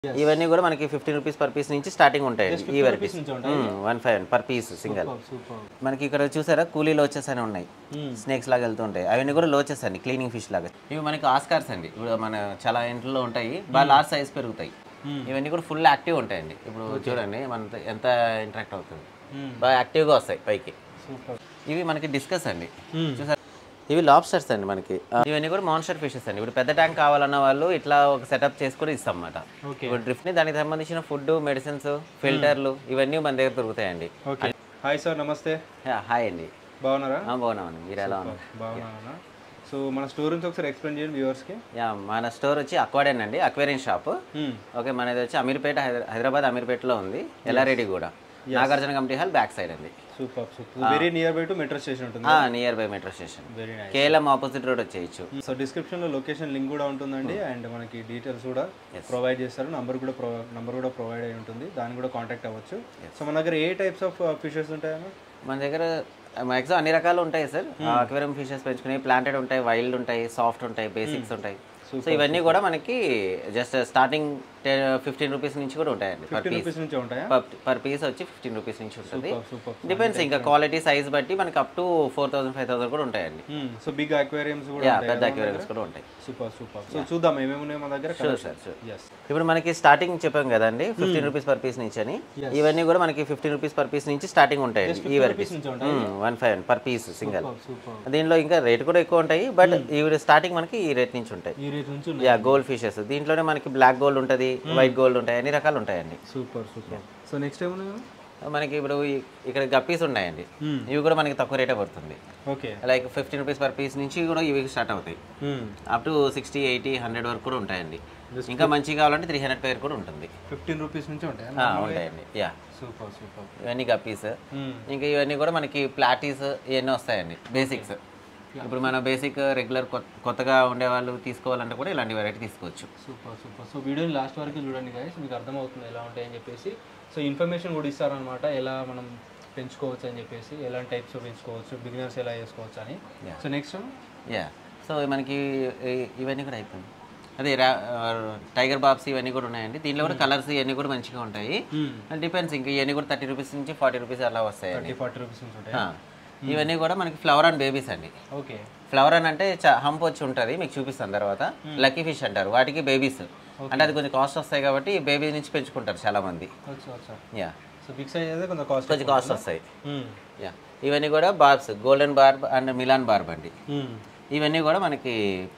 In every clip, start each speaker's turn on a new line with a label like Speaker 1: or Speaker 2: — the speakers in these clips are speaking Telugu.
Speaker 1: ఇవన్నీ కూడా మనకి ఫిఫ్టీన్ రూపీస్ పర్ పీస్ నుంచి స్టార్టింగ్ ఉంటాయండి ఈ వెరైటీస్
Speaker 2: నుంచి ఉంటాయి
Speaker 1: one five per piece single
Speaker 2: super
Speaker 1: మనకి ఇక్కడ చూసారా కూలీ లోచెస్ అని ఉన్నాయి స్నేక్స్ లాగా వెళ్తూ ఉంటాయి అవన్నీ కూడా లోచెస్ అండి క్లీనింగ్ ఫిష్ లాగా ఇవి మనకి ఆస్కార్స్ అండి ఇప్పుడు మన చాలా ఇంట్లో ఉంటాయి బాగా లార్జ్ సైజ్ పెరుగుతాయి ఇవన్నీ కూడా ఫుల్ యాక్టివ్ ఉంటాయండి ఇప్పుడు చూడండి మన ఎంత ఇంటరాక్ట్ అవుతుంది బాగా యాక్టివ్గా వస్తాయి పైకి
Speaker 2: సూపర్
Speaker 1: ఇవి మనకి డిస్కస్ అండి చూసారా ఇవి లాబ్స్టర్స్ అండి మనకి ఆ, ఇవన్నీ కూడా మాన్స్టర్ ఫిషెస్ అండి ఇప్పుడు పెద్ద ట్యాంక్ కావాలన్న వాళ్ళు ఇట్లా ఒక సెటప్ చేసుకుని ఇస్తాం అన్నమాట
Speaker 2: ఓకే
Speaker 1: ఇప్పుడు డ్రిఫ్ట్ని దానికి సంబంధించిన ఫుడ్ మెడిసిన్స్ ఫిల్టర్లు ఇవన్నీ మన దగ్గర దొరుకుతాయండి
Speaker 2: ఓకే హాయ్ సార్ నమస్తే
Speaker 1: యా, హాయ్ అండి
Speaker 2: బాగున్నారా
Speaker 1: ఆ, బాగున్నామండి మీరు ఎలా ఉన్నారు
Speaker 2: బాగున్నానా సో మన స్టోర్ నుంచి ఒకసారి ఎక్స్ప్లెయిన్ చేయండి వ్యూవర్స్కి
Speaker 1: యా మన స్టోర్ వచ్చి అక్వాడెన్ అండి అక్వేరియం షాప్ ఓకే మనది వచ్చి అమీర్పేట హైదరా- హైదరాబాద్ అమీర్పేటలో ఉంది ఎల్లారెడ్డి కూడా Nagarjuna community hall back side అండి
Speaker 2: super super very near by to metro station ఉంటుంది
Speaker 1: near by metro station
Speaker 2: very nice
Speaker 1: KLM opposite road వచ్చేయచ్చు
Speaker 2: సో డిస్క్రిప్షన్లో లొకేషన్ లింక్ కూడా ఉంటుందండి అండ్ మనకి డీటెయిల్స్ కూడా ప్రొవైడ్ చేస్తారు నంబర్ కూడా ప్రొ నంబర్ కూడా ప్రొవైడ్ అయి ఉంటుంది దాన్ని కూడా కాంటాక్ట్ అవ్వచ్చు సో మన దగ్గర ఏ టైప్స్ ఆఫ్ ఫిషెస్ ఉంటాయన్నా
Speaker 1: మన దగ్గర మ్యాక్సిమం అన్ని రకాలు ఉంటాయి సార్ అక్వేరియం ఫిషెస్ పెంచుకునే ప్లాంటెడ్ ఉంటాయి వైల్డ్ ఉంటాయి సాఫ్ట్ ఉంటాయి బేసిక్స్ ఉంటాయి సో ఇవన్నీ కూడా మనకి జస్ట్ స్టార్టింగ్ ఫిఫ్టీన్ రూపీస్ నుంచి కూడా ఉంటాయండి పర్
Speaker 2: ఫిఫ్టీన్
Speaker 1: పీస్
Speaker 2: రూపీస్ నుంచి ఉంటాయా
Speaker 1: పర్ పీస్ వచ్చి ఫిఫ్టీన్ రూపీస్ నుంచి ఉంటుంది
Speaker 2: సూపర్
Speaker 1: డిపెండ్స్ ఇంకా క్వాలిటీ సైజ్ బట్టి మనకి up to four thousand five thousand కూడా ఉంటాయండి
Speaker 2: సో బిగ్ అక్వేరియంస్ కూడా
Speaker 1: యా పెద్ద అక్వేరియంస్ కూడా ఉంటాయి
Speaker 2: సూపర్ సూపర్ సో చూద్దాం ఏమేమి ఉన్నాయి మన దగ్గర
Speaker 1: షూర్ సార్ షూర్
Speaker 2: ఎస్
Speaker 1: ఇప్పుడు మనకి స్టార్టింగ్ చెప్పాం కదండి ఫిఫ్టీన్ రూపీస్ పర్ పీస్ నుంచి అని ఇవన్నీ కూడా మనకి ఫిఫ్టీన్ రూపీస్ పర్ పీస్ నుంచి స్టార్టింగ్ ఉంటాయండి ఈ వెరైటీస్
Speaker 2: నుంచి ఉంటాయి
Speaker 1: one five per piece single
Speaker 2: super
Speaker 1: దీనిలో ఇంకా రేట్ కూడా ఎక్కువ ఉంటాయి బట్ ఇవి స్టార్టింగ్ మనకి ఈ రేట్ నుంచి ఉంటాయి
Speaker 2: ఈ రేట్ నుంచి
Speaker 1: యా గోల్డ్ ఫిషెస్ దీంట్లోనే మనకి బ్లాక్ గోల్డ్ ఉంటుంది వైట్ గోల్డ్ ఉంటాయి అన్ని రకాలు ఉంటాయండి
Speaker 2: సూపర్ సూపర్ సో నెక్స్ట్ ఏమున్నాయి
Speaker 1: మనకి ఇప్పుడు ఈ- ఇక్కడ గప్పీస్ ఉన్నాయండి ఇవి కూడా మనకి తక్కువ రేటే పడుతుంది
Speaker 2: okay
Speaker 1: like fifteen rupees per piece నుంచి కూడా ఇవి స్టార్ట్ అవుతాయి up to sixty eighty hundred వరకు కూడా ఉంటాయండి ఇంకా మంచిగా కావాలంటే త్రీ హండ్రెడ్ పేర్ కూడా ఉంటుంది
Speaker 2: ఫిఫ్టీన్ రూపీస్ నుంచి ఉంటాయా
Speaker 1: ఆ, ఉంటాయండి యా
Speaker 2: సూపర్ సూపర్
Speaker 1: ఇవన్నీ గప్పీస్ ఇంకా ఇవన్నీ కూడా మనకి ప్లాటీస్ ఇవన్నీ వస్తాయండి బేసిక్స్ ఇప్పుడు మన బేసిక్ రెగ్యులర్ కొత్తగా ఉండే వాళ్ళు తీసుకోవాలంటే కూడా ఇలాంటి వెరైటీ తీసుకోవచ్చు
Speaker 2: సూపర్ సూపర్ సో వీడియోని లాస్ట్ వరకు చూడండి గైస్ మీకు అర్థమవుతుంది ఎలా ఉంటాయని చెప్పేసి సో ఇన్ఫర్మేషన్ కూడా ఇస్తారనమాట ఎలా మనం పెంచుకోవచ్చు అని చెప్పేసి ఎలాంటి టైప్స్ పెంచుకోవచ్చు బిగినర్స్ ఎలా చేసుకోవచ్చు అని సో నెక్స్ట్
Speaker 1: యా సో మనకి ఈ- ఇవన్నీ కూడా అయిపోయింది అదే రా టైగర్ బాబ్స్ ఇవన్నీ కూడా ఉన్నాయండి దీనిలో కూడా కలర్స్ ఇవన్నీ కూడా మంచిగా ఉంటాయి డిపెండ్స్ ఇంకా ఇవన్నీ కూడా థర్టీ రూపీస్ నుంచి ఫార్టీ రూపీస్ అలా వస్తాయండి
Speaker 2: థర్టీ ఫార్టీ రూపీస్ నుంచి ఉంటాయి
Speaker 1: ఆ. ఇవన్నీ కూడా మనకి ఫ్లవర్ అండ్ బేబీస్ అండి
Speaker 2: ఓకే
Speaker 1: ఫ్లవర్ అని అంటే చ- హంప్ వచ్చి ఉంటుంది మీకు చూపిస్తాను తర్వాత లక్కీ ఫిష్ అంటారు వాటికి బేబీస్ అంటే అది కొంచెం కాస్ట్ వస్తాయి కాబట్టి బేబీ నుంచి పెంచుకుంటారు చాలా మంది
Speaker 2: వచ్చా వచ్చా
Speaker 1: యా
Speaker 2: సో బిగ్ సైజ్ అయితే కొంత కాస్ట్
Speaker 1: కొంచెం కాస్ట్ వస్తాయి యా ఇవన్నీ కూడా barbs golden barb and melon barb అండి ఇవన్నీ కూడా మనకి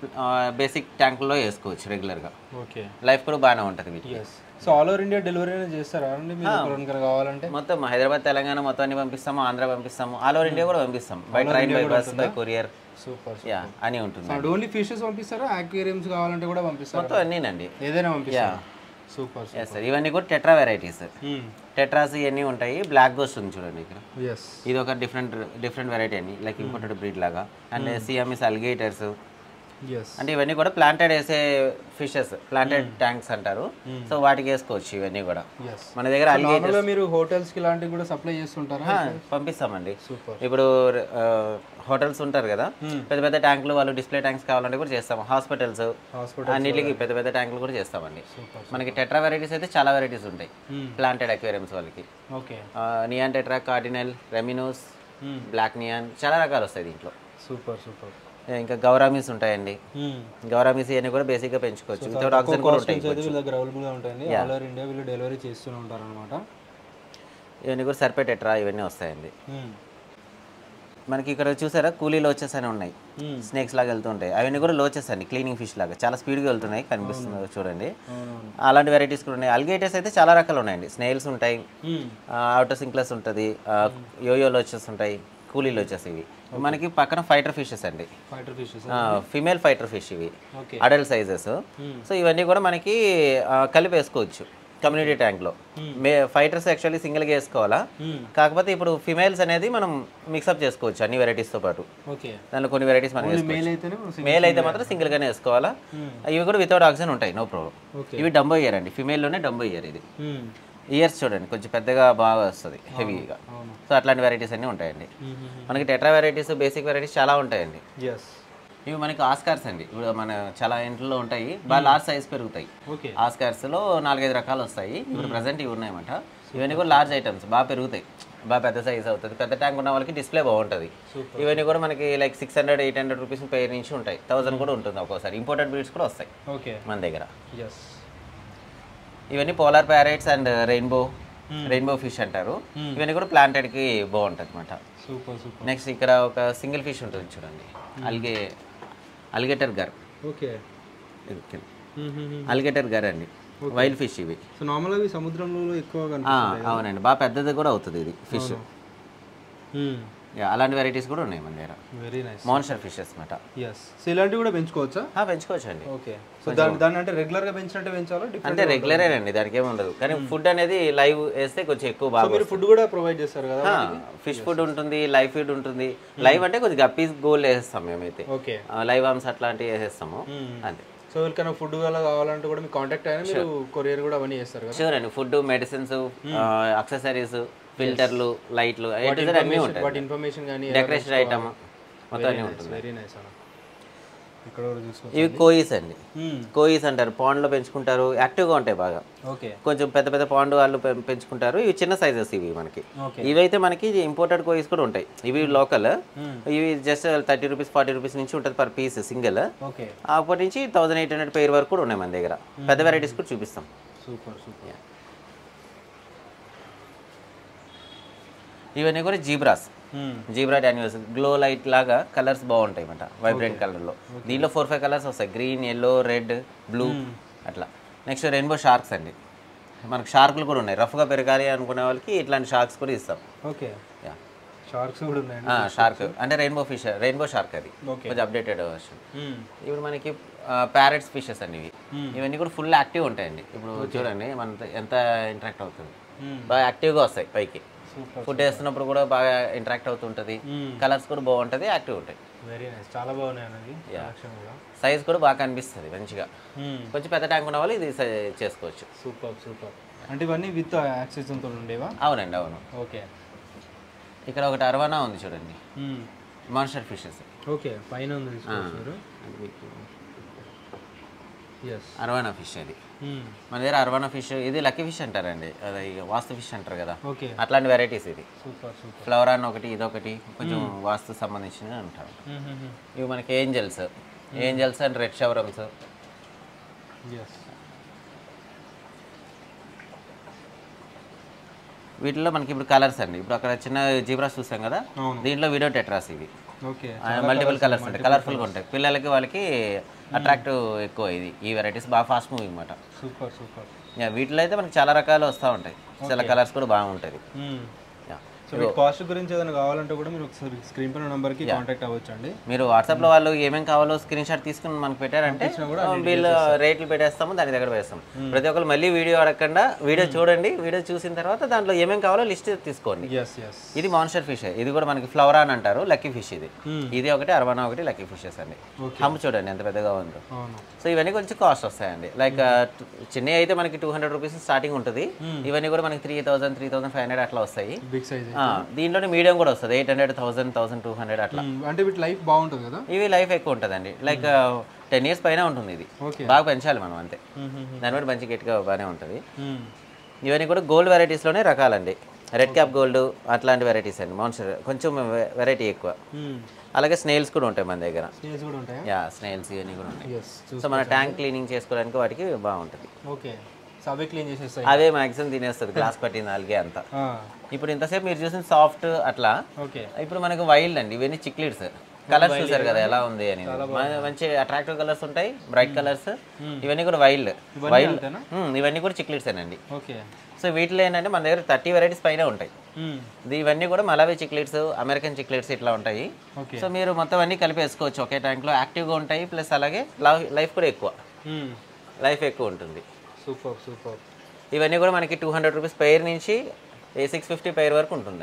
Speaker 1: బేసిక్ ట్యాంకుల్లో వేసుకోవచ్చు రెగ్యులర్గా
Speaker 2: ఓకే
Speaker 1: లైఫ్ కూడా బాగానే ఉంటుంది వీటికి
Speaker 2: yes so all over India delivery చేస్తారా అండి మీరు ఎక్కడికైనా కావాలంటే
Speaker 1: మొత్తం హైదరాబాద్ తెలంగాణ మొత్తాన్ని పంపిస్తాము ఆంధ్ర పంపిస్తాము ఆల్ ఓవర్ ఇండియా కూడా పంపిస్తాం by train by bus by courier
Speaker 2: super
Speaker 1: yeah అని ఉంటుంది
Speaker 2: ఓన్లీ ఫిషెస్ పంపిస్తారా అక్వేరియంస్ కావాలంటే కూడా పంపిస్తారా
Speaker 1: మొత్తం అన్నీనండి
Speaker 2: ఏదైనా పంపిస్తారా సూపర్
Speaker 1: ఎస్ సార్ ఇవన్నీ కూడా టెట్రా వెరైటీస్ టెట్రాస్ ఇవన్నీ ఉంటాయి బ్లాక్ గోస్ట్ ఉంది చూడండి ఇక్కడ
Speaker 2: ఎస్
Speaker 1: ఇది ఒక డిఫరెంట్ డిఫరెంట్ వెరైటీ అండి లైక్ ఇంపోర్టెడ్ బ్రీడ్ లాగా అండ్ సిఎంఎస్ అల్గేటర్స్
Speaker 2: ఎస్
Speaker 1: అంటే ఇవన్నీ కూడా ప్లాంటెడ్ వేసే ఫిషెస్ ప్లాంటెడ్ ట్యాంక్స్ అంటారు సో వాటికి వేసుకోవచ్చు ఇవన్నీ కూడా
Speaker 2: ఎస్
Speaker 1: మన దగ్గర alligators-
Speaker 2: నార్మల్గా మీరు హోటల్స్ కి ఇలాంటివి కూడా సప్లై చేస్తుంటారా
Speaker 1: ఆ, పంపిస్తామండి
Speaker 2: సూపర్
Speaker 1: ఇప్పుడు హోటల్స్ ఉంటారు కదా పెద్ద పెద్ద ట్యాంకులు వాళ్ళు డిస్ప్లే ట్యాంక్స్ కావాలంటే కూడా చేస్తాము హాస్పిటల్స్
Speaker 2: హాస్పిటల్
Speaker 1: అన్నిటికి పెద్ద పెద్ద ట్యాంకులు కూడా చేస్తామండి
Speaker 2: సూపర్
Speaker 1: మనకి టెట్రా వెరైటీస్ అయితే చాలా వెరైటీస్ ఉంటాయి ప్లాంటెడ్ అక్వేరియంస్ వాళ్ళకి
Speaker 2: okay
Speaker 1: neon tetra cardinal rummynose black neon చాలా రకాలు వస్తాయి దీంట్లో
Speaker 2: సూపర్ సూపర్
Speaker 1: ఇంకా గౌరామీస్ ఉంటాయండి గౌరామీస్ ఇవన్నీ కూడా బేసిక్గా పెంచుకోవచ్చు వితౌట్ ఆక్సిజన్ కూడా ఉంటాయి
Speaker 2: అయితే వీళ్ళ దగ్గర అవైలబుల్గా ఉంటాయండి ఆల్ ఓవర్ ఇండియా వీళ్ళు డెలివరీ చేస్తూనే ఉంటారు అనమాట
Speaker 1: ఇవన్నీ కూడా సర్పే టెట్రా ఇవన్నీ వస్తాయండి మనకి ఇక్కడ చూసారా కూలీ లోచెస్ అని ఉన్నాయి స్నేక్స్ లాగా వెళ్తుంటాయి అవన్నీ కూడా లోచెస్ అండి క్లీనింగ్ ఫిష్ లాగా చాలా స్పీడ్గా వెళ్తున్నాయి కనిపిస్తుంది చూడండి
Speaker 2: అవునవును
Speaker 1: అలాంటి వెరైటీస్ కూడా ఉన్నాయి అల్గేటర్స్ అయితే చాలా రకాలు ఉన్నాయండి స్నేల్స్ ఉంటాయి అవుటర్ సింక్లెస్ ఉంటుంది యోయో లోచెస్ ఉంటాయి కూలీ లోచెస్ ఇవి మనకి పక్కన ఫైటర్ ఫిషెస్ అండి
Speaker 2: fighter fishes
Speaker 1: female fighter fish ఇవి
Speaker 2: ఓకే
Speaker 1: అడల్ట్ సైజెస్ సో ఇవన్నీ కూడా మనకి ఆ, కలిపి వేసుకోవచ్చు కమ్యూనిటీ ట్యాంక్లో మే ఫైటర్స్ యాక్చువల్లీ సింగిల్గా వేసుకోవాలా కాకపోతే ఇప్పుడు ఫిమేల్స్ అనేది మనం మిక్సప్ చేసుకోవచ్చు అన్ని వెరైటీస్తో పాటు
Speaker 2: ఓకే
Speaker 1: దానిలో కొన్ని వెరైటీస్ మనం వేసుకోవచ్చు
Speaker 2: మేల్ అయితేనే మనం single-
Speaker 1: మేల్ అయితే మాత్రం సింగిల్గానే వేసుకోవాలా ఇవి కూడా వితౌట్ ఆక్సిజన్ ఉంటాయి నో ప్రాబ్లం
Speaker 2: ఓకే
Speaker 1: ఇవి డంబో ఇయర్ అండి ఫిమేల్లోనే డంబో ఇయర్ ఇది
Speaker 2: మ్మ్.
Speaker 1: ఇయర్స్ చూడండి కొంచెం పెద్దగా బాగా వస్తుంది హెవీగా
Speaker 2: అవును
Speaker 1: సో అట్లాంటి వెరైటీస్ అన్నీ ఉంటాయండి మనకి టెట్రా వెరైటీస్ బేసిక్ వెరైటీస్ చాలా ఉంటాయండి
Speaker 2: ఎస్
Speaker 1: ఇవి మనకి ఆస్కార్స్ అండి ఇప్పుడు మన చాలా ఇంట్లో ఉంటాయి బాగా లార్జ్ సైజ్ పెరుగుతాయి
Speaker 2: ఓకే
Speaker 1: ఆస్కార్స్లో నాలుగైదు రకాలు వస్తాయి ఇప్పుడు ప్రజెంట్ ఇవి ఉన్నాయన్నమాట ఇవన్నీ కూడా లార్జ్ ఐటమ్స్ బాగా పెరుగుతాయి బాగా పెద్ద సైజ్ అవుతుంది పెద్ద ట్యాంక్ ఉన్న వాళ్ళకి డిస్ప్లే బాగుంటుంది ఇవన్నీ కూడా మనకి like six hundred eight hundred rupees pair నుంచి ఉంటాయి థౌసండ్ కూడా ఉంటుంది ఒక్కోసారి ఇంపోర్టెడ్ బీడ్స్ కూడా వస్తాయి
Speaker 2: ఓకే
Speaker 1: మన దగ్గర
Speaker 2: ఎస్
Speaker 1: ఇవన్నీ polar parrots and rainbow rainbow fish అంటారు ఇవన్నీ కూడా ప్లాంటెడ్కి బాగుంటుంది అనమాట
Speaker 2: సూపర్ సూపర్
Speaker 1: నెక్స్ట్ ఇక్కడ ఒక సింగిల్ ఫిష్ ఉంటుంది చూడండి అల్గే అల్గేటర్ గర్
Speaker 2: ఓకే
Speaker 1: అల్గేటర్ గర్ అండి వైల్డ్ ఫిష్ ఇవి
Speaker 2: సో నార్మల్గా ఇవి సముద్రంలో ఎక్కువగా
Speaker 1: ఆ, అవునండి బాగా పెద్దది కూడా అవుతుంది ఇది ఫిష్ అలాంటి వెరైటీస్ కూడా ఉన్నాయి మన దగ్గర
Speaker 2: వెరీ నైస్
Speaker 1: మాన్స్టర్ ఫిషెస్ అనమాట
Speaker 2: ఎస్ సో ఇలాంటివి కూడా పెంచుకోవచ్చా
Speaker 1: పెంచుకోవచ్చు అండి
Speaker 2: ఓకే సో దాన్ని దాన్ని అంటే రెగ్యులర్గా పెంచినట్టే పెంచాలా డిఫరెంట్
Speaker 1: అంటే రెగ్యులరేనండి దానికి ఏమి ఉండదు కానీ ఫుడ్ అనేది లైవ్ వేస్తే కొంచెం ఎక్కువ బాగా
Speaker 2: మీరు ఫుడ్ కూడా ప్రొవైడ్ చేస్తారు కదా
Speaker 1: ఫిష్ ఫుడ్ ఉంటుంది లైవ్ ఫుడ్ ఉంటుంది లైవ్ అంటే కొంచెం గప్పీస్ గోల్ వేసేస్తాం మేమైతే
Speaker 2: ఓకే
Speaker 1: లైవ్ ఆర్మ్స్ అట్లాంటివి వేసేస్తాము అంతే
Speaker 2: సో ఎవరికైనా ఫుడ్ అలా కావాలంటే కూడా మీకు కాంటాక్ట్ అయినా మీరు కొరియర్ కూడా అవన్నీ చేస్తారు కదా
Speaker 1: షూర్ అండి ఫుడ్ మెడిసిన్స్ అక్సెసరీస్ ఫిల్టర్లు లైట్లు అన్నీ ఉంటాయి
Speaker 2: వాటి ఇన్ఫర్మేషన్ కానీ
Speaker 1: డెకరేషన్ ఐటమ్ మొత్తం అన్నీ ఉంటుంది
Speaker 2: వెరీ నైస్ అన్న ఇక్కడ కూడా చూసుకో
Speaker 1: ఇవి కోయిస్ అండి కోయిస్ అంటారు పాండ్లో పెంచుకుంటారు యాక్టివ్గా ఉంటాయి బాగా
Speaker 2: ఓకే
Speaker 1: కొంచెం పెద్ద పెద్ద పాండ్ వాళ్ళు పెం- పెంచుకుంటారు ఇవి చిన్న సైజెస్ ఇవి మనకి
Speaker 2: Okay.
Speaker 1: ఇవైతే మనకి ఇంపోర్టెడ్ కోయిస్ కూడా ఉంటాయి ఇవి లోకల్ ఇవి just thirty rupees forty rupees నుంచి ఉంటుంది పర్ పీస్ సింగిల్
Speaker 2: ఓకే
Speaker 1: అప్పటి నుంచి థౌసండ్ ఎయిట్ హండ్రెడ్ పేర్ వరకు కూడా ఉన్నాయి మన దగ్గర పెద్ద వెరైటీస్ కూడా చూపిస్తాం
Speaker 2: సూపర్ సూపర్
Speaker 1: ఇవన్నీ కూడా zebras zebra danios glow light లాగా కలర్స్ బాగుంటాయి అన్నమాట వైబ్రెంట్ కలర్లో దీనిలో ఫోర్ ఫైవ్ కలర్స్ వస్తాయి గ్రీన్ ఎల్లో రెడ్ బ్లూ అట్లా నెక్స్ట్ రెయిన్బో షార్క్స్ అండి మనకు షార్కులు కూడా ఉన్నాయి రఫ్గా పెరగాలి అనుకునే వాళ్ళకి ఇట్లాంటి షార్క్స్ కూడా ఇస్తాం
Speaker 2: ఓకే
Speaker 1: యా
Speaker 2: షార్క్స్ కూడా ఉన్నాయండి
Speaker 1: షార్క్ అంటే రెయిన్బో ఫిష్ రెయిన్బో షార్క్ అది
Speaker 2: Okay.
Speaker 1: కొంచెం అప్డేటెడ్ వర్షన్
Speaker 2: మ్మ్.
Speaker 1: ఇప్పుడు మనకి ప్యారెట్స్ ఫిషెస్ అండి ఇవి ఇవన్నీ కూడా ఫుల్ యాక్టివ్ ఉంటాయండి ఇప్పుడు చూడండి మన ఎంత ఇంటరాక్ట్ అవుతుంది
Speaker 2: మ్మ్.
Speaker 1: బాగా యాక్టివ్గా వస్తాయి పైకి
Speaker 2: సూపర్
Speaker 1: ఫుడ్ వేస్తున్నప్పుడు కూడా బాగా ఇంటరాక్ట్ అవుతుంటుంది కలర్స్ కూడా బాగుంటుంది యాక్టివ్ ఉంటాయి
Speaker 2: వెరీ నైస్ చాలా బాగున్నాయి అన్నది కలెక్షన్ కూడా
Speaker 1: సైజ్ కూడా బాగా కనిపిస్తుంది మంచిగా కొంచెం పెద్ద ట్యాంక్ ఉన్న వాళ్ళు ఇది సై- చేసుకోవచ్చు
Speaker 2: సూపర్ సూపర్ అంటే ఇవన్నీ విత్ యాక్సెస్తో ఉండేవా
Speaker 1: అవునండి అవును
Speaker 2: ఓకే
Speaker 1: ఇక్కడ ఒకటి అరవానా ఉంది చూడండి మాన్స్టర్ ఫిషెస్
Speaker 2: ఓకే పైన ఉంది తీసుకోవచ్చు ఎస్
Speaker 1: అరవానా ఫిష్ అది మన దగ్గర అరవానా ఫిష్ ఇది లక్కీ ఫిష్ అంటారండి అది వాస్తు ఫిష్ అంటారు కదా
Speaker 2: ఓకే
Speaker 1: అట్లాంటి వెరైటీస్ ఇది
Speaker 2: సూపర్ సూపర్
Speaker 1: ఫ్లవరాన్ ఒకటి ఇదొకటి కొంచెం వాస్తు సంబంధించినవి అంటారు ఇవి మనకి angels angels and red severums
Speaker 2: yes
Speaker 1: వీటిలో మనకి ఇప్పుడు కలర్స్ అండి ఇప్పుడు అక్కడ చిన్న జీబ్రాస్ చూసాం కదా
Speaker 2: అవును.
Speaker 1: దీంట్లో వీడియో టెట్రాస్ ఇవి
Speaker 2: ఓకే
Speaker 1: మల్టిపుల్ కలర్స్ ఉంటాయి కలర్ఫుల్గా ఉంటాయి పిల్లలకి వాళ్ళకి అట్రాక్టివ్ ఎక్కువ ఇది ఈ వెరైటీస్ బాగా ఫాస్ట్ మూవింగ్ అనమాట
Speaker 2: సూపర్ సూపర్
Speaker 1: వీటిలో అయితే మనకి చాలా రకాలు వస్తూ ఉంటాయి చాలా కలర్స్ కూడా బాగుంటుంది Yeah.
Speaker 2: సో మీకు కాస్ట్ గురించి ఏదైనా కావాలంటే కూడా మీరు ఒకసారి స్క్రీన్ పైన నెంబర్కి కాంటాక్ట్ అవ్వచ్చు అండి
Speaker 1: మీరు వాట్సాప్లో వాళ్ళు ఏమేమి కావాలో స్క్రీన్ షాట్ తీసుకుని మనకు పెట్టారంటే వీళ్ళు రేట్లు పెట్టేస్తాము దాని దగ్గర వేస్తాము ప్రతి ఒక్కరు మళ్ళీ వీడియో అడగకుండా వీడియో చూడండి వీడియో చూసిన తర్వాత దాంట్లో ఏమేమి కావాలో లిస్ట్ తీసుకోండి
Speaker 2: ఎస్ ఎస్
Speaker 1: ఇది మాన్స్టర్ ఫిష్ ఇది కూడా మనకి ఫ్లవర్ అని అంటారు లక్కీ ఫిష్ ఇది ఇది ఒకటి అరవనా ఒకటి లక్కీ ఫిషెస్ అండి హమ్ చూడండి ఎంత పెద్దగా ఉందో
Speaker 2: అవును
Speaker 1: సో ఇవన్నీ కొంచెం కాస్ట్ వస్తాయండి లైక్ చిన్నవి అయితే మనకి టూ హండ్రెడ్ రూపీస్ స్టార్టింగ్ ఉంటుంది ఇవన్నీ కూడా మనకి three thousand three thousand five hundred అట్లా వస్తాయి
Speaker 2: బిగ్ సైజ్
Speaker 1: ఆ, దీంట్లోనే మీడియం కూడా వస్తుంది eight hundred thousand thousand two hundred అట్లా
Speaker 2: అంటే వీటి లైఫ్ బాగుంటుంది కదా
Speaker 1: ఇవి లైఫ్ ఎక్కువ ఉంటుందండి లైక్ టెన్ ఇయర్స్ పైన ఉంటుంది ఇది
Speaker 2: ఓకే
Speaker 1: బాగా పెంచాలి మనం అంతే దాని బట్టి మంచి గట్టిగా బాగానే ఉంటుంది ఇవన్నీ కూడా గోల్డ్ వెరైటీస్లోనే రకాలండి రెడ్ క్యాప్ గోల్డ్ అట్లాంటి వెరైటీస్ అండి మాన్స్టర్ కొంచెం వెరైటీ ఎక్కువ అలాగే స్నేల్స్ కూడా ఉంటాయి మన దగ్గర
Speaker 2: స్నేల్స్ కూడా ఉంటాయా
Speaker 1: యా స్నేల్స్ ఇవన్నీ కూడా ఉంటాయి
Speaker 2: ఎస్
Speaker 1: సో మన ట్యాంక్ క్లీనింగ్ చేసుకోవడానికి వాటికి బాగుంటుంది
Speaker 2: ఓకే సో అవే క్లీన్ చేసేస్తాయి
Speaker 1: అవే మ్యాక్సిమం తినేస్తుంది గ్లాస్ పట్టిన నాలుగే అంతా ఇప్పుడు ఇంతసేపు మీరు చూసిన సాఫ్ట్ అట్లా
Speaker 2: ఓకే
Speaker 1: ఇప్పుడు మనకు వైల్డ్ అండి ఇవన్నీ చిక్లిడ్స్ కలర్స్ చూసారు కదా ఎలా ఉంది అని మ- మంచి అట్రాక్టివ్ కలర్స్ ఉంటాయి బ్రైట్ కలర్స్ ఇవన్నీ కూడా వైల్డ్ వైల్డ్
Speaker 2: అంతేనా?
Speaker 1: ఇవన్నీ కూడా చిక్లిడ్స్ అండి
Speaker 2: ఓకే
Speaker 1: సో వీటిలో ఏంటంటే మన దగ్గర థర్టీ వెరైటీస్ పైన ఉంటాయి ఇది ఇవన్నీ కూడా మలావి చిక్లెట్స్ అమెరికన్ చిక్లెట్స్ ఇట్లా ఉంటాయి
Speaker 2: ఓకే
Speaker 1: సో మీరు మొత్తం అన్ని కలిపి వేసుకోవచ్చు ఒకే ట్యాంక్లో యాక్టివ్గా ఉంటాయి ప్లస్ అలాగే లైఫ్ కూడా ఎక్కువ లైఫ్ ఎక్కువ ఉంటుంది
Speaker 2: సూపర్ సూపర్
Speaker 1: ఇవన్నీ కూడా మనకి టూ హండ్రెడ్ రూపీస్ పైర్ నుంచి ఏ సిక్స్ ఫిఫ్టీ పైర్ వరకు ఉంటుందండి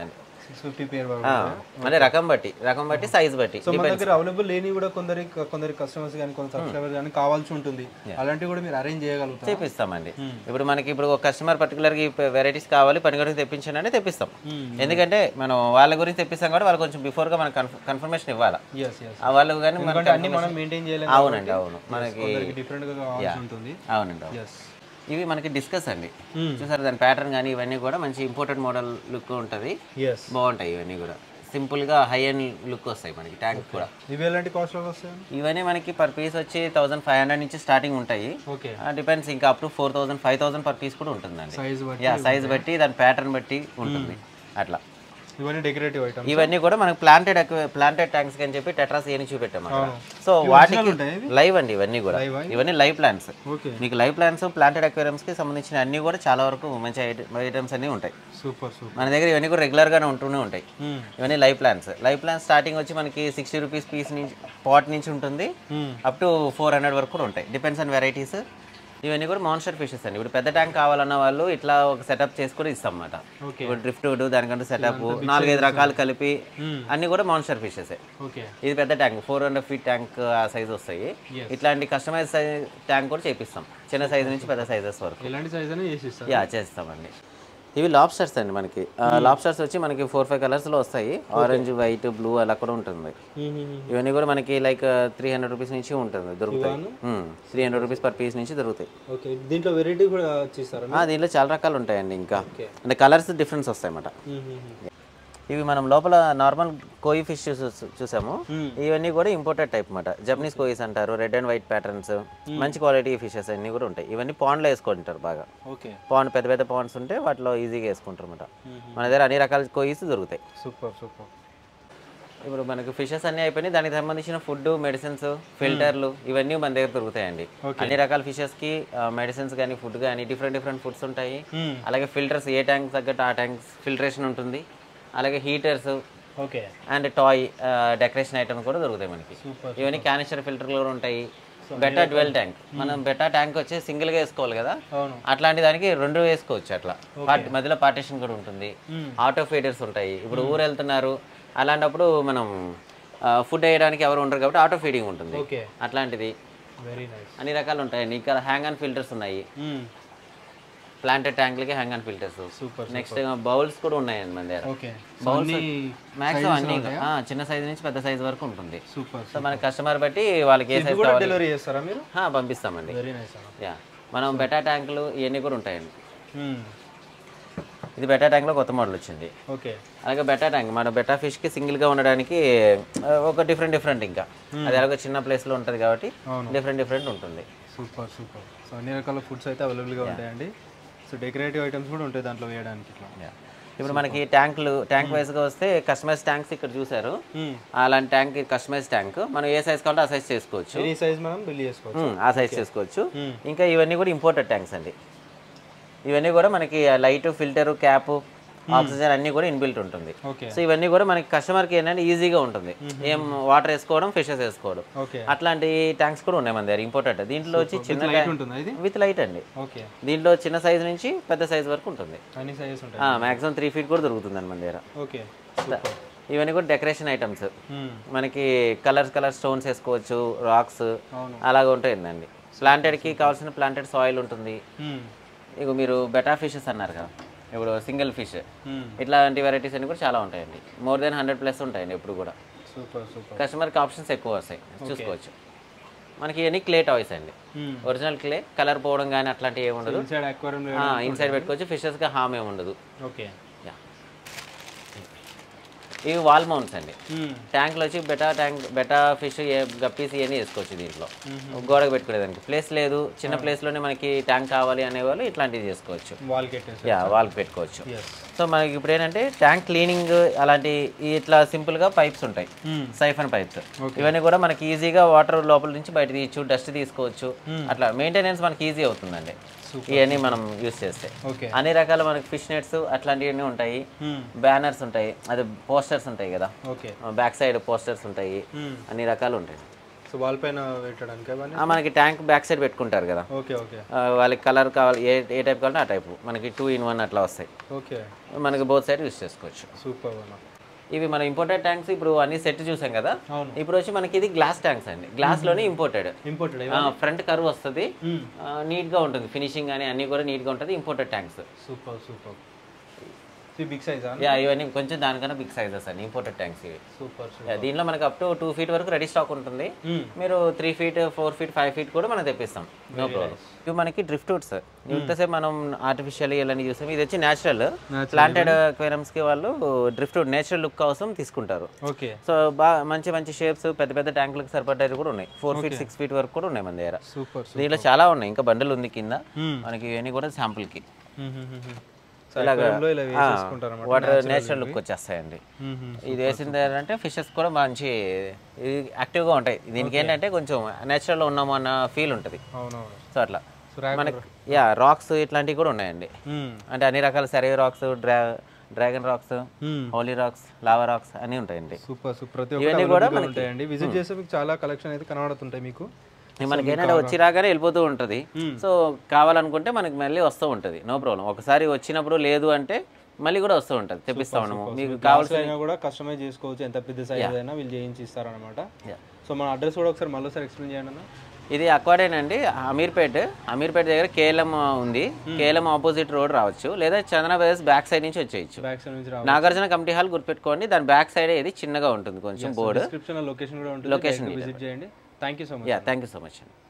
Speaker 2: సిక్స్ ఫిఫ్టీ పేర్
Speaker 1: ఆ, అంటే రకం బట్టి రకం బట్టి సైజ్ బట్టి
Speaker 2: సో మన దగ్గర అవైలబుల్ లేని కూడా కొందరి కొందరి కస్టమర్స్ కానీ కొంత సబ్స్క్రైబర్స్ కానీ కావాల్సి ఉంటుంది అలాంటివి కూడా మీరు అరేంజ్ చేయగలుగుతారు
Speaker 1: తెప్పిస్తామండి ఇప్పుడు మనకి ఇప్పుడు ఒక కస్టమర్ పర్టికులర్గా వెరైటీస్ కావాలి పని గురించి తెప్పించండి అంటే తెప్పిస్తాం ఎందుకంటే మనం వాళ్ళ గురించి తెప్పిస్తాం కాబట్టి వాళ్ళు కొంచెం బిఫోర్గా మనకు కన్ఫర్మేషన్ ఇవ్వాలి
Speaker 2: ఎస్ ఎస్
Speaker 1: ఆ వాళ్ళు కానీ మనకి
Speaker 2: ఎందుకంటే అన్ని మనం మెయింటైన్ చేయలేము
Speaker 1: అవునండి అవును మనకి
Speaker 2: కొందరికి డిఫరెంట్ గా కావాల్సి ఉంటుంది
Speaker 1: అవునండి అవును.
Speaker 2: ఎస్
Speaker 1: ఇవి మనకి డిస్కస్ అండి చూసారు దాని ప్యాటర్న్ కానీ ఇవన్నీ కూడా మంచి ఇంపోర్టెడ్ మోడల్ లుక్ ఉంటుంది
Speaker 2: ఎస్
Speaker 1: బాగుంటాయి ఇవన్నీ కూడా సింపుల్గా హై అండ్ లుక్ వస్తాయి మనకి ట్యాంక్ కూడా
Speaker 2: ఇవి ఎలాంటి కాస్ట్ లో వస్తాయి
Speaker 1: ఇవన్నీ మనకి పర్ పీస్ వచ్చి థౌసండ్ ఫైవ్ హండ్రెడ్ నుంచి స్టార్టింగ్ ఉంటాయి
Speaker 2: ఓకే
Speaker 1: డిపెండ్స్ ఇంకా up to four thousand five thousand per piece కూడా ఉంటుందండి
Speaker 2: సైజ్ బట్టి
Speaker 1: యా సైజ్ బట్టి దాని ప్యాటర్న్ బట్టి ఉంటుంది అట్లా
Speaker 2: ఇవన్నీ డెకరేటివ్ ఐటమ్
Speaker 1: ఇవన్నీ కూడా మనకి ప్లాంటెడ్ ప్లాంటెడ్ ట్యాంక్స్ అని చెప్పి టెట్రాస్ ఏని చూపెట్టాం సో వాటికి
Speaker 2: ఉంటాయి
Speaker 1: లైవ్ అండి ఇవన్నీ కూడా
Speaker 2: Live ఆ?
Speaker 1: ఇవన్నీ లైవ్ ప్లాంట్స్
Speaker 2: ఓకే
Speaker 1: మీకు లైవ్ ప్లాంట్స్ ప్లాంటెడ్ అక్వేరియంస్ కి సంబంధించిన అన్ని కూడా చాలా వరకు మంచి ఐటమ్స్ అన్ని ఉంటాయి
Speaker 2: సూపర్ సూపర్
Speaker 1: మన దగ్గర ఇవన్నీ కూడా రెగ్యులర్ గానే ఉంటూనే ఉంటాయి ఇవన్నీ live plants live plants starting వచ్చి మనకి సిక్స్టీ రూపీస్ పీస్ నుంచి పాట్ నుంచి ఉంటుంది అప్ టు ఫోర్ హండ్రెడ్ వరకు కూడా ఉంటాయి డిపెండ్స్ ఆన్ వెరైటీస్ ఇవన్నీ కూడా మాన్స్టర్ ఫిషెస్ అండి ఇప్పుడు పెద్ద ట్యాంక్ కావాలన్న వాళ్ళు ఇట్లా ఒక సెటప్ చేసి కూడా ఇస్తాం అన్నమాట
Speaker 2: ఓకే
Speaker 1: ఇప్పుడు డ్రిఫ్ట్ దానికంటూ సెటప్ నాలుగైదు రకాలు కలిపి అన్ని కూడా మాన్స్టర్ ఫిషెస్
Speaker 2: ఓకే
Speaker 1: ఇది పెద్ద tank four hundred feet tank ఆ సైజ్ వస్తాయి ఇట్లాంటి కస్టమైజ్ ట్యాంక్ కూడా చేపిస్తాం చిన్న సైజ్ నుంచి పెద్ద సైజెస్ వరకు
Speaker 2: ఎలాంటి సైజ్ అయినా చేసి ఇస్తారు
Speaker 1: యా చేస్తామండి ఇవి లాబ్స్టర్స్ అండి మనకి లాబ్స్టర్స్ వచ్చి మనకి ఫోర్ ఫైవ్ కలర్స్లో వస్తాయి ఆరెంజ్ వైట్ బ్లూ అలా కూడా ఉంటుంది ఇవన్నీ కూడా మనకి లైక్ త్రీ హండ్రెడ్ రూపీస్ నుంచి ఉంటుంది దొరుకుతాయి three hundred rupees per piece నుంచి దొరుకుతాయి
Speaker 2: ఓకే దీంట్లో వెరైటీ కూడా చేస్తారా
Speaker 1: ఆ, దీంట్లో చాలా రకాలు ఉంటాయండి ఇంకా అంటే కలర్స్ డిఫరెన్స్ వస్తాయి అన్నమాట ఇవి మనం లోపల నార్మల్ కోయి ఫిష్ చూసాము ఇవన్నీ కూడా ఇంపోర్టెడ్ టైప్ అన్నమాట జపనీస్ కోయిస్ అంటారు రెడ్ అండ్ వైట్ ప్యాటర్న్స్ మంచి క్వాలిటీ ఫిషెస్ అన్నీ కూడా ఉంటాయి ఇవన్నీ పాండ్లో వేసుకుంటారు బాగా
Speaker 2: ఓకే
Speaker 1: పాండ్ పెద్ద పెద్ద పాండ్స్ ఉంటే వాటిలో ఈజీగా వేసుకుంటారు అనమాట మన దగ్గర అన్ని రకాల కోయిస్ దొరుకుతాయి
Speaker 2: సూపర్ సూపర్
Speaker 1: ఇప్పుడు మనకు ఫిషెస్ అన్నీ అయిపోయినాయి దానికి సంబంధించిన ఫుడ్ మెడిసిన్స్ ఫిల్టర్లు ఇవన్నీ మన దగ్గర దొరుకుతాయండి అన్ని రకాల ఫిషెస్ కి మెడిసిన్స్ కానీ ఫుడ్ కానీ డిఫరెంట్ డిఫరెంట్ ఫుడ్స్ ఉంటాయి అలాగే ఫిల్టర్స్ ఏ ట్యాంక్ తగ్గట్టు ఆ ట్యాంక్స్ ఫిల్టరేషన్ ఉంటుంది అలాగే heaters
Speaker 2: okay
Speaker 1: and toy decoration items కూడా దొరుకుతాయి మనకి
Speaker 2: Super,
Speaker 1: ఇవన్నీ క్యానిస్టర్ ఫిల్టర్లు కూడా ఉంటాయి బెటా డ్వెల్ ట్యాంక్ మనం బెటా ట్యాంక్ వచ్చి సింగిల్ గా వేసుకోవాలి కదా
Speaker 2: అవును
Speaker 1: అట్లాంటి దానికి రెండు వేసుకోవచ్చు అట్లా పార్ట్- మధ్యలో పార్టీషన్ కూడా ఉంటుంది ఆటో ఫీడర్స్ ఉంటాయి ఇప్పుడు ఊరు వెళ్తున్నారు అలాంటప్పుడు మనం ఫుడ్ వేయడానికి ఎవరు ఉండరు కాబట్టి ఆటో ఫీడింగ్ ఉంటుంది
Speaker 2: ఓకే
Speaker 1: అట్లాంటిది
Speaker 2: వెరీ నైస్
Speaker 1: అన్ని రకాలు ఉంటాయండి ఇక్కడ హ్యాంగ్ ఆన్ ఫిల్టర్స్ ఉన్నాయి ప్లాంటెడ్ ట్యాంక్లకి hang on filters
Speaker 2: super
Speaker 1: next bowls కూడా ఉన్నాయండి మన దగ్గర
Speaker 2: ఓకే
Speaker 1: బౌల్స్ మ్యాక్సిమం అన్ని ఆ, చిన్న సైజ్ నుంచి పెద్ద సైజ్ వరకు ఉంటుంది
Speaker 2: సూపర్
Speaker 1: సో మన కస్టమర్ బట్టి వాళ్ళకి ఏ సైజ్
Speaker 2: కూడా
Speaker 1: కావాలి
Speaker 2: డెలివరీ చేస్తారా మీరు
Speaker 1: ఆ, పంపిస్తామండి
Speaker 2: వెరీ నైస్ అన్న
Speaker 1: యా మనం బెటా ట్యాంకులు ఇవన్నీ కూడా ఉంటాయండి ఇది బెటా ట్యాంక్లో కొత్త మోడల్ వచ్చింది
Speaker 2: ఓకే
Speaker 1: అలాగే బెటా ట్యాంక్ మన బెటా ఫిష్కి సింగిల్గా ఉండడానికి ఆ, ఒక డిఫరెంట్ డిఫరెంట్ ఇంకా అది అలాగే చిన్న ప్లేస్లో ఉంటుంది కాబట్టి
Speaker 2: అవును.
Speaker 1: డిఫరెంట్ డిఫరెంట్ ఉంటుంది
Speaker 2: సూపర్ సూపర్ సో అన్ని రకాల ఫుడ్స్ అయితే అవైలబుల్గా ఉంటాయండి సో డెకరేటివ్ ఐటమ్స్ కూడా ఉంటాయి దాంట్లో వేయడానికి ఇట్లా
Speaker 1: Yeah. ఇప్పుడు మనకి ట్యాంకులు ట్యాంక్ వైజ్గా వస్తే కస్టమైజ్ ట్యాంక్స్ ఇక్కడ చూసారు అలాంటి ట్యాంక్ కస్టమైజ్ ట్యాంక్ మనం ఏ సైజ్ కావాలంటే ఆ సైజ్ చేసుకోవచ్చు
Speaker 2: ఎనీ సైజ్ మనం బిల్ చేసుకోవచ్చు
Speaker 1: ఉమ్, ఆ సైజ్ చేసుకోవచ్చు ఇంకా ఇవన్నీ కూడా ఇంపోర్టెడ్ ట్యాంక్స్ అండి ఇవన్నీ కూడా మనకి లైట్ ఫిల్టర్ క్యాప్ ఆక్సిజన్ అన్నీ కూడా ఇన్బిల్ట్ ఉంటుంది
Speaker 2: ఓకే
Speaker 1: సో ఇవన్నీ కూడా మనకి కస్టమర్కి ఏంటంటే ఈజీగా ఉంటుంది ఏం వాటర్ వేసుకోవడం ఫిషెస్ వేసుకోవడం
Speaker 2: ఓకే
Speaker 1: అట్లాంటి ట్యాంక్స్ కూడా ఉన్నాయి మన దగ్గర ఇంపోర్టెడ్ దీంట్లో వచ్చి చిన్న
Speaker 2: లైట్ ఉంటుందా ఇది
Speaker 1: విత్ లైట్ అండి
Speaker 2: ఓకే
Speaker 1: దీంట్లో చిన్న సైజ్ నుంచి పెద్ద సైజ్ వరకు ఉంటుంది
Speaker 2: అన్ని సైజెస్ ఉంటాయి
Speaker 1: మాక్సిమం త్రీ ఫీట్ కూడా దొరుకుతుందండి మన దగ్గర
Speaker 2: ఓకే
Speaker 1: ఇవన్నీ కూడా డెకరేషన్ ఐటమ్స్ మనకి కలర్స్ కలర్ స్టోన్స్ వేసుకోవచ్చు రాక్స్
Speaker 2: అవును.
Speaker 1: అలాగ ఉంటాయండి ప్లాంటెడ్కి కావాల్సిన ప్లాంటెడ్ సాయిల్ ఉంటుంది ఇక మీరు బెటా ఫిషెస్ అన్నారు కదా ఇప్పుడు సింగిల్ ఫిష్ ఇట్లాంటి వెరైటీస్ అన్ని కూడా చాలా ఉంటాయండి మోర్ దెన్ హండ్రెడ్ ప్లస్ ఉంటాయండి ఎప్పుడు కూడా
Speaker 2: సూపర్ సూపర్
Speaker 1: కస్టమర్కి ఆప్షన్స్ ఎక్కువ వస్తాయి చూసుకోవచ్చు మనకి ఇవన్నీ క్లే టాయ్స్ అండి ఒరిజినల్ క్లే కలర్ పోవడం కానీ అట్లాంటివి ఏమి ఉండదు
Speaker 2: ఇన్సైడ్ అక్వేరియం
Speaker 1: ఇన్సైడ్ పెట్టుకోవచ్చు ఫిషెస్కి హామ్ ఏమి ఉండదు
Speaker 2: ఓకే
Speaker 1: యా ఇవి వాల్ మౌంట్స్ అండి ట్యాంక్లో వచ్చి betta tank betta fish guppies ఇవన్నీ వేసుకోవచ్చు దీంట్లో గోడకు పెట్టుకునేదానికి ప్లేస్ లేదు చిన్న ప్లేస్లోనే మనకి ట్యాంక్ కావాలి అనేవాళ్ళు ఇట్లాంటివి చేసుకోవచ్చు
Speaker 2: వాల్ కెట్టేసి
Speaker 1: యా వాల్కి పెట్టుకోవచ్చు
Speaker 2: ఎస్
Speaker 1: సో మనకి ఇప్పుడు ఏంటంటే ట్యాంక్ క్లీనింగ్ అలాంటి ఈ ఇట్లా సింపుల్గా పైప్స్ ఉంటాయి సైఫన్ పైప్స్ ఇవన్నీ కూడా మనకి ఈజీగా వాటర్ లోపల నుంచి బయట తీయచ్చు డస్ట్ తీసుకోవచ్చు అట్లా మెయింటెనెన్స్ మనకి ఈజీ అవుతుందండి ఇవన్నీ మనం యూస్ చేస్తే
Speaker 2: ఓకే
Speaker 1: అన్ని రకాల మనకి ఫిష్ నెట్స్ అట్లాంటివన్నీ ఉంటాయి బ్యానర్స్ ఉంటాయి అదే పోస్టర్స్ ఉంటాయి కదా
Speaker 2: ఓకే
Speaker 1: బ్యాక్ సైడ్ పోస్టర్స్ ఉంటాయి అన్ని రకాలు ఉంటాయి
Speaker 2: సో వాల్ పైన పెట్టడానికి అవన్నీ
Speaker 1: ఆ, మనకి ట్యాంక్ బ్యాక్ సైడ్ పెట్టుకుంటారు కదా
Speaker 2: ఓకే ఓకే
Speaker 1: ఆ, వాళ్ళకి కలర్ కావాలి ఏ ఏ టైప్ కావాలంటే ఆ టైపు మనకి టూ ఇన్ వన్ అట్లా వస్తాయి
Speaker 2: ఓకే
Speaker 1: మనకి బోత్ సైడ్ యూస్ చేసుకోవచ్చు
Speaker 2: సూపర్ అన్న
Speaker 1: ఇవి మన ఇంపోర్టెడ్ ట్యాంక్స్ ఇప్పుడు అన్ని సెట్ చూసాం కదా
Speaker 2: అవును
Speaker 1: ఇప్పుడు వచ్చి మనకి ఇది గ్లాస్ ట్యాంక్స్ అండి గ్లాస్లోనే ఇంపోర్టెడ్
Speaker 2: ఇంపోర్టెడ్
Speaker 1: ఫ్రంట్ కర్వ్ వస్తుంది నీట్గా ఉంటుంది ఫినిషింగ్ కానీ అన్ని కూడా నీట్గా ఉంటుంది ఇంపోర్టెడ్ ట్యాంక్స్
Speaker 2: సూపర్ సూపర్ ఇది బిగ్ సైజా
Speaker 1: యా ఇవన్నీ కొంచెం దానికన్నా బిగ్ సైజెస్ అండి ఇంపోర్టెడ్ ట్యాంక్స్ ఇవి
Speaker 2: సూపర్
Speaker 1: Yeah, దీనిలో మనకి అప్ టు టూ ఫీట్ వరకు రెడీ స్టాక్ ఉంటుంది మీరు three feet four feet five feet కూడా మనం తెప్పిస్తాం నో ప్రాబ్లం ఇవి మనకి డ్రిఫ్ట్ వుడ్స్ ఇంతసేపు మనం ఆర్టిఫిషియల్ ఇవన్నీ చూసాం ఇది వచ్చి న్యాచురల్ ప్లాంటెడ్ aquariums కి వాళ్ళు డ్రిఫ్ట్ వుడ్ నేచురల్ లుక్ కోసం తీసుకుంటారు
Speaker 2: ఓకే
Speaker 1: సో బాగా మంచి మంచి షేప్స్ పెద్ద పెద్ద ట్యాంకులకు సరిపడ్డవి కూడా ఉన్నాయి ఫోర్ ఫీట్ సిక్స్ ఫీట్ వరకు కూడా ఉన్నాయి మన దగ్గర
Speaker 2: సూపర్
Speaker 1: దీంట్లో చాలా ఉన్నాయి ఇంకా బండలు ఉంది కింద మనకి ఇవన్నీ కూడా శాంపుల్కి
Speaker 2: ఇలాగా ఇలా వేసేసుకుంటారు అన్నమాట
Speaker 1: వాటర్ నేచురల్ లుక్ వచ్చేస్తాయండి ఇది వేసిన అంటే ఫిషెస్ కూడా మంచి ఇది యాక్టివ్గా ఉంటాయి దీనికి ఏంటంటే కొంచెం నేచురల్లో ఉన్నాము అన్న ఫీల్ ఉంటుంది
Speaker 2: అవునవును
Speaker 1: సో అట్లా
Speaker 2: సో ర్యాక్
Speaker 1: మనకి యా రాక్స్ ఇట్లాంటివి కూడా ఉన్నాయండి అంటే అన్ని రకాల సర్వే రాక్స్ డ్రా dragon rocks holey rocks lava rocks అన్నీ ఉంటాయండి
Speaker 2: సూపర్ సూపర్ ప్రతి
Speaker 1: ఇవన్నీ
Speaker 2: ఒక్కటి
Speaker 1: కూడా
Speaker 2: available గా ఉంటాయండి విజిట్ చేస్తే మీకు చాలా కలెక్షన్ అయితే కనబడుతుంటాయి మీకు
Speaker 1: మనకి ఏంటంటే వచ్చి రాగానే వెళ్ళిపోతూ ఉంటుంది సో కావాలనుకుంటే మనకి మళ్ళీ వస్తూ ఉంటుంది నో ప్రాబ్లం ఒకసారి వచ్చినప్పుడు లేదు అంటే మళ్ళీ కూడా వస్తూ ఉంటుంది తెప్పిస్తా ఉన్నాము మీకు
Speaker 2: కావాల్సిన అయినా కూడా కస్టమైజ్ చేసుకోవచ్చు ఎంత పెద్ద సైజ్ అయినా వీళ్ళు చేయించి ఇస్తారనమాట
Speaker 1: Yeah.
Speaker 2: సో మన అడ్రస్ కూడా ఒకసారి మళ్ళీ ఒకసారి ఎక్స్ప్లెయిన్ చేయండి అన్న
Speaker 1: ఇది అక్వాడేన్ అండి అమీర్పేట్ అమీర్పేట్ దగ్గర కేఎల్ఎం ఉంది కేఎల్ఎం ఆపోజిట్ రోడ్ రావచ్చు లేదా చందన బ్రదర్స్ బ్యాక్ సైడ్ నుంచి వచ్చేయచ్చు
Speaker 2: బ్యాక్ సైడ్ నుంచి రావాలి
Speaker 1: నాగార్జున కమిటీ హాల్ గుర్తుపెట్టుకోండి దాని బ్యాక్ సైడ్ ఇది చిన్నగా ఉంటుంది కొంచెం బోర్డు
Speaker 2: డిస్క్రిప్షన్ లొకేషన్ కూడా ఉంటుంది
Speaker 1: Location
Speaker 2: విజిట్ చేయండి thank you so much
Speaker 1: yeah thank you so much